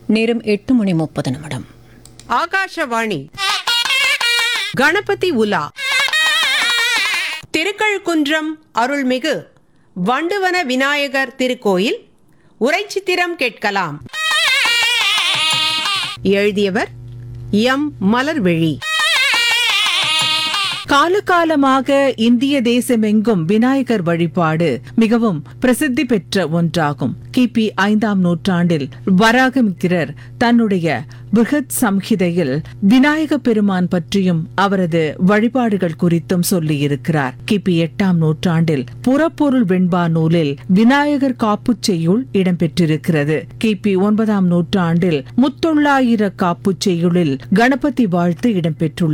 நேரம் எட்டு மணி முப்பது நிமிடம் ஆகாஷவாணி கணபதி உலா திருக்கழுக்குன்றம் அருள்மிகு வண்டுவன விநாயகர் திருக்கோயில் உரைச்சித்திரம் கேட்கலாம் எழுதியவர் எம் மலர்விழி காலகாலமாக இந்திய தேசமெங்கும் விநாயகர் வழிபாடு மிகவும் பிரசித்தி பெற்ற ஒன்றாகும் கிபி ஐந்தாம் நூற்றாண்டில் வராகமித்திரர் தன்னுடைய பிருகத் சம்ஹிதையில் விநாயக பெருமான் பற்றியும் அவரது வழிபாடுகள் குறித்தும் சொல்லியிருக்கிறார் கிபி எட்டாம் நூற்றாண்டில் புறப்பொருள் வெண்பா நூலில் விநாயகர் காப்புச் செய்யுள் இடம்பெற்றிருக்கிறது கிபி ஒன்பதாம் நூற்றாண்டில் முத்தொள்ளாயிர காப்புச் செய்யுளில் கணபதி வாழ்த்து இடம்பெற்றுள்ளது